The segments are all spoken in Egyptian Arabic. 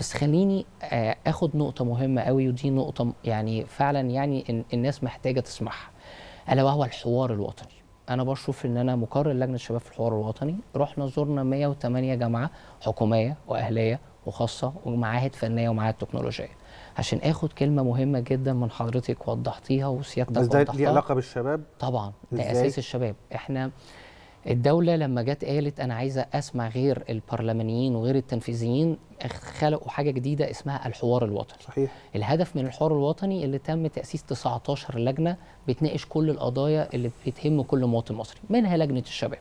بس خليني آه، اخد نقطه مهمه قوي ودي نقطه م- يعني فعلا يعني إن الناس محتاجه تسمعها الا وهو الحوار الوطني انا بشوف ان انا مقرر لجنه الشباب في الحوار الوطني رحنا زرنا 108 جامعه حكوميه واهليه وخاصه ومعاهد فنيه ومعاهد تكنولوجيه عشان اخد كلمه مهمه جدا من حضرتك وضحتيها وسيادتك بس ده وضحتها ليه علاقه بالشباب طبعا ده إزاي؟ اساس الشباب احنا الدولة لما جت قالت أنا عايزة أسمع غير البرلمانيين وغير التنفيذيين خلقوا حاجة جديدة اسمها الحوار الوطني صحيح الهدف من الحوار الوطني اللي تم تأسيس 19 لجنة بتناقش كل القضايا اللي بتهم كل مواطن مصري منها لجنة الشباب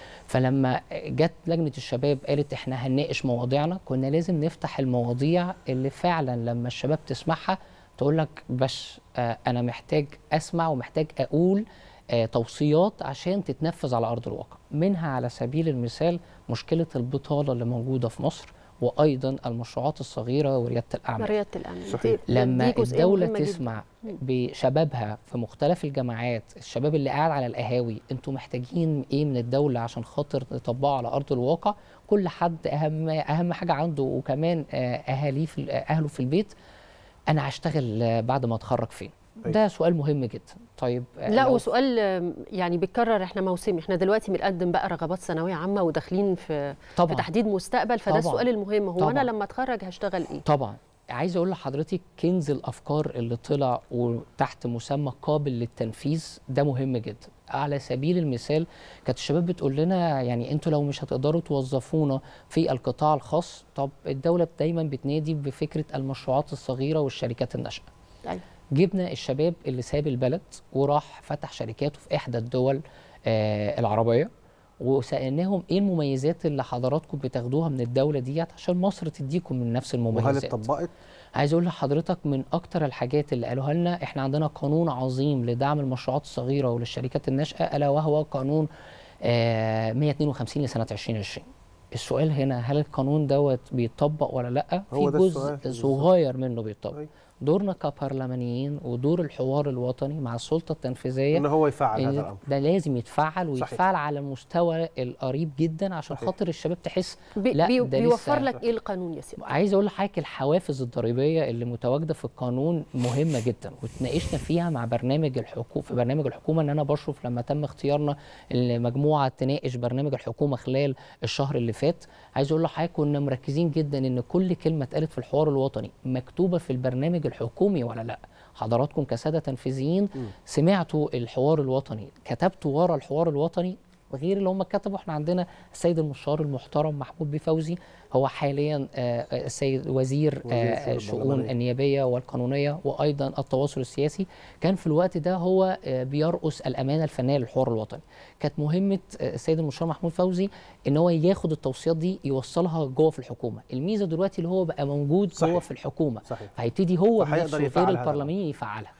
فلما جت لجنة الشباب قالت احنا هنناقش مواضيعنا كنا لازم نفتح المواضيع اللي فعلا لما الشباب تسمعها تقول لك بس آه انا محتاج اسمع ومحتاج اقول آه توصيات عشان تتنفذ على ارض الواقع منها على سبيل المثال مشكلة البطالة اللي موجودة في مصر وايضا المشروعات الصغيرة وريادة الاعمال رياده الامن صحيح. دي- دي لما جزئية الدولة مهمة جداً. تسمع بشبابها في مختلف الجامعات الشباب اللي قاعد على القهاوي انتوا محتاجين ايه من الدولة عشان خاطر تطبقوا على أرض الواقع كل حد أهم أهم حاجة عنده وكمان آه، أهاليه في أهله في البيت أنا هشتغل آه، بعد ما أتخرج فين ده سؤال مهم جدا طيب آه، لا لو- وسؤال آم، يعني بيتكرر احنا موسمي احنا دلوقتي بنقدم بقى رغبات ثانويه عامه وداخلين في في طبعا تحديد مستقبل فده طبعاً. السؤال المهم هو انا طبعاً. لما اتخرج هشتغل ايه طبعا عايز اقول لحضرتك كنز الافكار اللي طلع وتحت مسمى قابل للتنفيذ ده مهم جدا على سبيل المثال كانت الشباب بتقول لنا يعني انتوا لو مش هتقدروا توظفونا في القطاع الخاص طب الدوله دايما بتنادي بفكره المشروعات الصغيره والشركات الناشئه أيوة. جبنا الشباب اللي ساب البلد وراح فتح شركاته في احدى الدول آه العربيه وسالناهم ايه المميزات اللي حضراتكم بتاخدوها من الدوله ديت عشان مصر تديكم من نفس وهل المميزات اتطبقت عايز اقول لحضرتك من اكتر الحاجات اللي قالوها لنا احنا عندنا قانون عظيم لدعم المشروعات الصغيره وللشركات الناشئه الا وهو قانون آه 152 لسنه 2020 السؤال هنا هل القانون دوت بيتطبق ولا لا هو في ده جزء السؤال. صغير منه بيتطبق أيوة. دورنا كبرلمانيين ودور الحوار الوطني مع السلطه التنفيذيه ان هو يفعل هذا إن الامر ده لازم يتفعل صحيح. ويتفعل على مستوى القريب جدا عشان صحيح. خاطر الشباب تحس بي لا، بي ده بيوفر لسه- لك ايه القانون يا سيدي عايز اقول لحضرتك الحوافز الضريبيه اللي متواجده في القانون مهمه جدا واتناقشنا فيها مع برنامج الحكومه في برنامج الحكومه ان انا بشرف لما تم اختيارنا المجموعه تناقش برنامج الحكومه خلال الشهر اللي فات عايز اقول لحضرتك كنا مركزين جدا ان كل كلمه اتقالت في الحوار الوطني مكتوبه في البرنامج الحكومي ولا لا حضراتكم كساده تنفيذيين سمعتوا الحوار الوطني كتبتوا ورا الحوار الوطني غير اللي هم كتبوا احنا عندنا السيد المستشار المحترم محمود بيه فوزي هو حاليا آه، آه، السيد وزير وزير آه، الشؤون الشؤون البرلمانية. النيابيه والقانونيه وايضا التواصل السياسي كان في الوقت ده هو آه، بيرأس الامانه الفنيه للحوار الوطني كانت مهمه آه، السيد المستشار محمود فوزي ان هو ياخد التوصيات دي يوصلها جوه في الحكومه الميزه دلوقتي اللي هو بقى موجود صحيح. جوه في الحكومه صحيح فهيبتدي هو فهيقدر بنفسه يفعل غير هذا البرلماني يفعلها